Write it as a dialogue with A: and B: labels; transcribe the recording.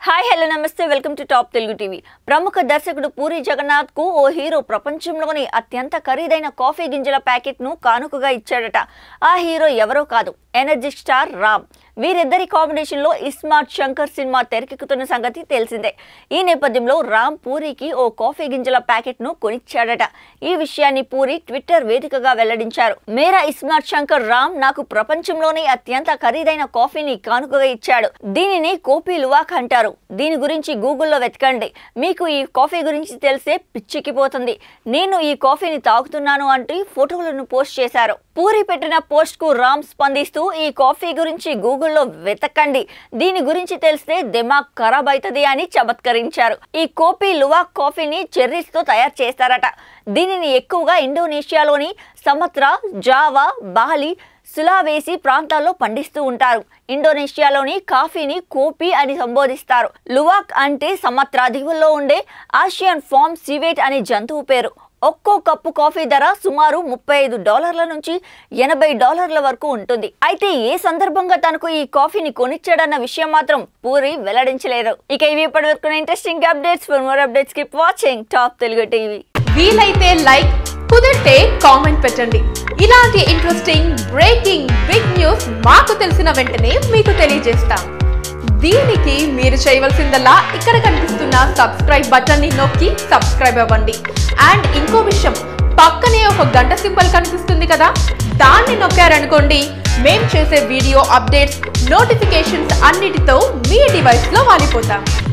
A: hi hello నమస్తే welcome to top Telugu TV ప్రముఖ దర్శకుడు పూరి జగన్నాథ్ కు ఓ హీరో ప్రపంచంలోని అత్యంత ఖరీదైన కాఫీ గింజల ప్యాకెట్ ను కానుకగా ఇచ్చాడట ఆ హీరో ఎవరో కాదు ఎనర్జీ స్టార్ రామ్ వీరిద్దరి కాంబినేషన్ లో ఇస్మార్ట్ శంకర్ సినిమా తెరకెక్కుతున్న సంగతి తెలిసిందే ఈ నేపథ్యంలో రామ్ పూరికి ఓ కాఫీ గింజల ప్యాకెట్ ను కొనిచ్చాడట ఈ విషయాన్ని పూరి ట్విట్టర్ వేదికగా వెల్లడించారు మేరా ఇస్మార్ట్ శంకర్ రామ్ నాకు ప్రపంచంలోనే అత్యంత ఖరీదైన కాఫీని కానుకగా ఇచ్చాడు దీనిని కోపీ లువాక్ అంటారు దీని గురించి గూగుల్లో వెతకండి మీకు ఈ కాఫీ గురించి తెలిసే పిచ్చిక్కిపోతుంది నేను ఈ కాఫీని తాగుతున్నాను అంటూ ఫోటోలను పోస్ట్ చేశారు పూరి పెట్టిన పోస్ట్ కు రామ్ స్పందిస్తూ ఈ కాఫీ గురించి గూగుల్లో వెతకండి దీని గురించి తెలిస్తే దిమాగ్ ఖరాబ్ అవుతుంది అని చమత్కరించారు ఈ కోపీ లువాక్ కాఫీని చెర్రీస్ తో తయారు చేస్తారట దీనిని ఎక్కువగా ఇండోనేషియాలోని సమత్రా జావా బాలి సులావేసి ప్రాంతాల్లో పండిస్తూ ఉంటారు ఇండోనేషియాలోని కాఫీని కోపీ అని సంబోధిస్తారు లువాక్ అంటే సమత్రా దిగువలో ఉండే ఆసియన్ ఫామ్ సివేట్ అనే జంతువు పేరు ఒక్కో కప్పు కాఫీ ధర సుమారు ముప్పై ఐదు డాలర్ల నుంచి ఎనభై డాలర్ల వరకు ఉంటుంది అయితే ఏ సందర్భంగా తనకు ఈ కాఫీని కొనిచ్చాడన్న విషయం మాత్రం పూరి వెల్లడించలేదు ఇక ఇవి ఇప్పటి వరకు interesting updates for more updates keep watching top Telugu TV
B: వీలైతే లైక్ కుదిరితే కామెంట్ పెట్టండి ఇలాంటి ఇంట్రెస్టింగ్ బ్రేకింగ్ బిగ్ న్యూస్ మాకు తెలిసిన వెంటనే మీకు తెలియజేస్తాం దీనికి మీరు చేయవలసిందల్లా ఇక్కడ కనిపిస్తున్న సబ్స్క్రైబ్ బటన్ ని నొక్కి సబ్స్క్రైబ్ అవ్వండి అండ్ ఇంకో విషయం పక్కనే ఒక గంట సింబల్ కనిపిస్తుంది కదా దాన్ని నొక్కారనుకోండి మేం చేసే వీడియో అప్డేట్స్ నోటిఫికేషన్స్ అన్నిటితో మీ డివైస్ లో వాలిపోతాం